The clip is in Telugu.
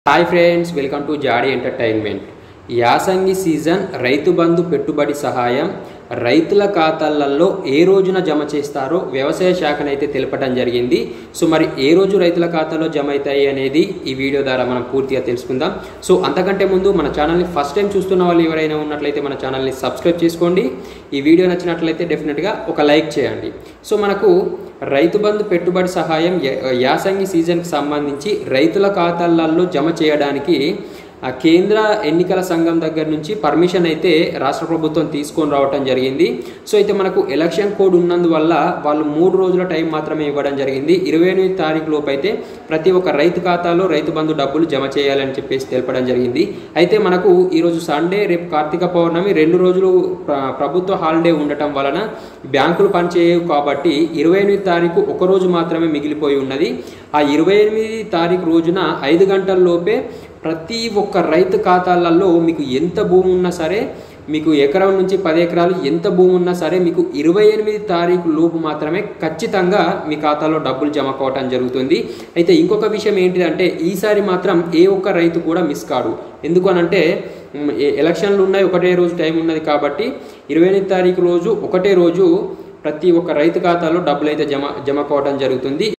హాయ్ ఫ్రెండ్స్ వెల్కమ్ టు జాడీ ఎంటర్టైన్మెంట్ యాసంగి సీజన్ రైతు బంధు పెట్టుబడి సహాయం రైతుల ఖాతాలలో ఏ రోజున జమ చేస్తారో వ్యవసాయ శాఖనైతే తెలపడం జరిగింది సో మరి ఏ రోజు రైతుల ఖాతాలో జమ అవుతాయి అనేది ఈ వీడియో ద్వారా మనం పూర్తిగా తెలుసుకుందాం సో అంతకంటే ముందు మన ఛానల్ని ఫస్ట్ టైం చూస్తున్న వాళ్ళు ఎవరైనా ఉన్నట్లయితే మన ఛానల్ని సబ్స్క్రైబ్ చేసుకోండి ఈ వీడియో నచ్చినట్లయితే డెఫినెట్గా ఒక లైక్ చేయండి సో మనకు రైతు బంధు పెట్టుబడి సహాయం యా- యాసంగి సీజన్కి సంబంధించి రైతుల ఖాతాలలో జమ చేయడానికి ఆ కేంద్ర ఎన్నికల సంఘం దగ్గర నుంచి పర్మిషన్ అయితే రాష్ట్ర ప్రభుత్వం తీసుకొని రావటం జరిగింది సో అయితే మనకు ఎలక్షన్ కోడ్ ఉన్నందువల్ల వాళ్ళు మూడు రోజుల టైం మాత్రమే ఇవ్వడం జరిగింది ఇరవై ఎనిమిది తారీఖు లోపు అయితే ప్రతి ఒక్క రైతు ఖాతాలో రైతు బంధు డబ్బులు జమ చేయాలని చెప్పేసి తెలపడం జరిగింది అయితే మనకు ఈరోజు సండే రేపు కార్తీక పౌర్ణమి రెండు రోజులు ప్ర- ప్రభుత్వ హాలిడే ఉండటం వలన బ్యాంకులు పనిచేయవు కాబట్టి ఇరవై ఎనిమిది తారీఖు ఒక రోజు మాత్రమే మిగిలిపోయి ఉన్నది ఆ ఇరవై ఎనిమిది తారీఖు రోజున ఐదు గంటల లోపే ప్రతి ఒక్క రైతు ఖాతాలలో మీకు ఎంత భూమి ఉన్నా సరే మీకు ఎకరం నుంచి పది ఎకరాలు ఎంత భూమి ఉన్నా సరే మీకు ఇరవై ఎనిమిది తారీఖు లోపు మాత్రమే ఖచ్చితంగా మీ ఖాతాలో డబ్బులు జమ కావటం జరుగుతుంది అయితే ఇంకొక విషయం ఏంటిదంటే ఈసారి మాత్రం ఏ ఒక్క రైతు కూడా మిస్ కాడు ఎందుకు అనంటే మ్, ఏ- ఎలక్షన్లు ఉన్నాయి ఒకటే రోజు టైం ఉన్నది కాబట్టి ఇరవై ఎనిమిది తారీఖు రోజు ఒకటే రోజు ప్రతి ఒక్క రైతు ఖాతాలో డబ్బులు అయితే జమ జమ కావడం జరుగుతుంది